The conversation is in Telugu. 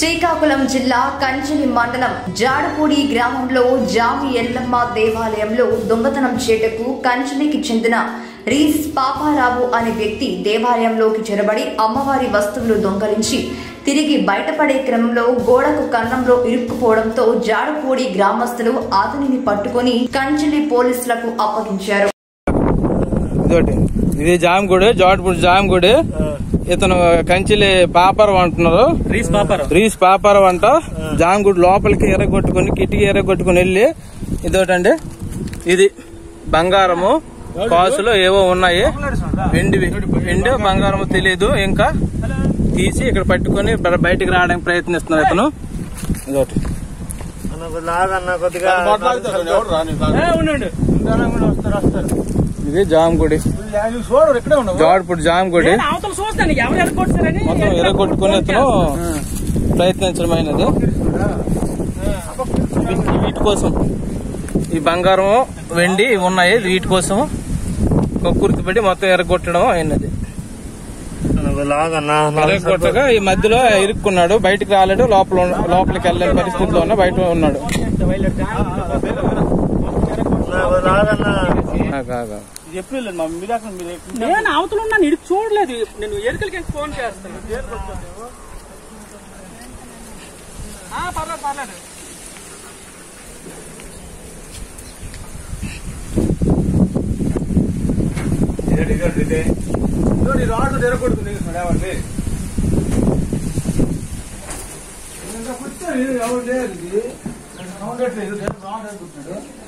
శ్రీకాకుళం జిల్లా కంచెలి మండలం జాడపూడి గ్రామంలో జామి ఎల్లమ్మ దేవాలయంలో దొంగతనం చేటకు కంచెలికి చెందిన రీస్ పాపారావు అనే వ్యక్తి దేవాలయంలోకి చొరబడి అమ్మవారి వస్తువులు దొంగలించి తిరిగి బయటపడే క్రమంలో గోడకు కన్నంలో ఇరుక్కుపోవడంతో జాడపూడి గ్రామస్తులు అతనిని పట్టుకొని కంచెలి పోలీసులకు అప్పగించారు ఇదోటి ఇది జామగుడి జోటపూడి జామగుడి ఇతను కంచిలి పాపరం అంటున్నారు రీస్ పాపారావు రీస్ పాపరం అంట జామగుడి లోపలికి ఎర్రగొట్టుకుని కిటికీ ఎర్రగొట్టుకుని వెళ్ళి ఇదోటండి ఇది బంగారము కాసులు ఏవో ఉన్నాయి వెండివి వెండి బంగారము తెలియదు ఇంకా తీసి ఇక్కడ పట్టుకొని బ- బయటికి రావడానికి ప్రయత్నిస్తున్నారు ఇతను ఇదోటి లాగన్న కొద్దిగా ఇది జామగుడి జోడపూడి జామగుడి అవతల చూస్తాను ఎవరు ఎరగొట్టారని మొత్తం ఎరగొట్టుకుని ఇతను ప్రయత్నించడమైనది వీ- వీటి కోసం ఈ బంగారం వెండి ఇవి ఉన్నాయి వీటి కోసం కుర్తిపడి మొత్తం ఎరగొట్టడం అయినది లాగన్నా ఎరగొట్టగా ఈ మధ్యలో ఇరుక్కున్నాడు బయటికి రాలేడు లోపల ఉన్న- లోపలికి వెళ్ళలేని పరిస్థితిలో ఉన్న బయట ఉన్నాడు లాగన్నా ఆగు, ఆగు. నేను అవతల ఉన్నాను ఇడికి చూడలేదు నేను ఎరుకలకి ఫోన్ చేస్తాను ఆ, పర్లేదు పర్లేదు ఎవరు లేదు